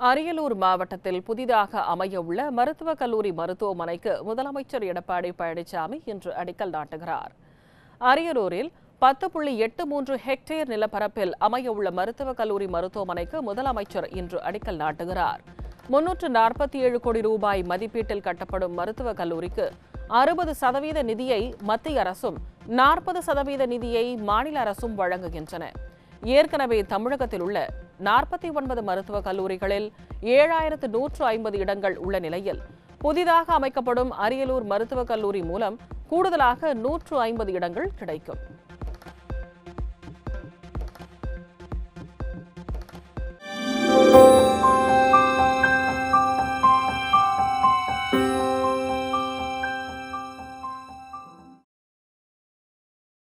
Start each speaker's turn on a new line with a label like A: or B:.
A: அரியலூர் மாவட்டத்தில் புதிதாக அமையவுள்ள மருத்துவக் கல்லூரி மருத்துவமனைக்கு முதலமைச்சர் எடப்பாடி பழனிசாமி இன்று அடிக்கல் நாட்டுகிறார் அரியலூரில் பத்து புள்ளி எட்டு மூன்று ஹெக்டேர் நிலப்பரப்பில் அமையவுள்ள மருத்துவக் கல்லூரி மருத்துவமனைக்கு முதலமைச்சர் இன்று அடிக்கல் நாட்டுகிறார் முன்னூற்று நாற்பத்தி ஏழு கோடி ரூபாய் மதிப்பீட்டில் கட்டப்படும் மருத்துவக் கல்லூரிக்கு அறுபது சதவீத நிதியை மத்திய அரசும் நாற்பது சதவீத நிதியை மாநில அரசும் வழங்குகின்றன ஏற்கனவே தமிழகத்தில் உள்ள நாற்பத்தி ஒன்பது மருத்துவக் கல்லூரிகளில் ஏழாயிரத்து நூற்று ஐம்பது இடங்கள் உள்ள நிலையில் புதிதாக அமைக்கப்படும் அரியலூர் மருத்துவக் கல்லூரி மூலம் கூடுதலாக நூற்று ஐம்பது இடங்கள் கிடைக்கும்